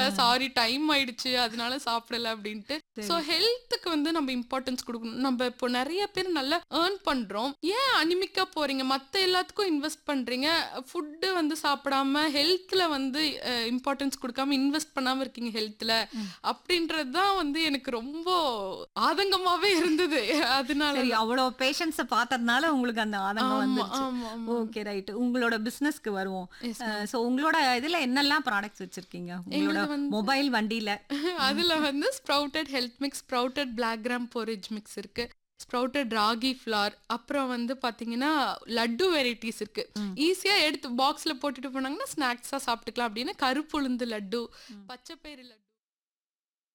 Sorry time ஆயிடுச்சு அதனால சாப்பிடல அப்படின்ட்டு சரி. ஸோ ஹெல்த்துக்கு வந்து நம்ம இம்பார்ட்டன்ஸ் கொடுக்கணும் நம்ம இப்போ நிறைய பேர் நல்லா ஏர்ன் பண்றோம் ஏன் அனிமிக்கா போறீங்க மத்த எல்லாத்துக்கும் இன்வெஸ்ட் பண்றீங்க ஃபுட்டு வந்து சாப்பிடாம ஹெல்த்ல வந்து இம்பார்ட்டன்ஸ் கொடுக்காம இன்வெஸ்ட் பண்ணாம இருக்கீங்க ஹெல்த்ல அப்படின்றது தான் வந்து எனக்கு ரொம்ப ஆதங்கமாவே இருந்தது அதனால சரி அவ்வளவு பேஷன்ஸ பார்த்ததுனால உங்களுக்கு அந்த ஆதங்கம் ஆமா வந்துருச்சு ஆமா ஆமா ஓகே ரைட் உங்களோட பிசினஸ்க்கு வருவோம் Yes, ma'am. சோ உங்களோட இதுல என்னெல்லாம் ப்ராடக்ட்ஸ் வச்சிருக்கீங்க உங்களோட எங்களுது வந்து- மொபைல் வண்டியில அதுல வந்து sprouted health mix sprouted black gram porridge mix இருக்கு ஸ்ப்ரவுட்டட் ராகி ஃப்ளார் அப்புறம் வந்து பாத்தீங்கன்னா லட்டு வெரைட்டிஸ் இருக்கு ஈஸியா எடுத்து பாக்ஸ்ல போட்டுட்டு போனாங்கன்னா ஸ்நாக்ஸா சாப்பிட்டுக்கலாம் அப்படின்னு கருப்புளுந்து லட்டு பச்சைப்பயிறு லட்டு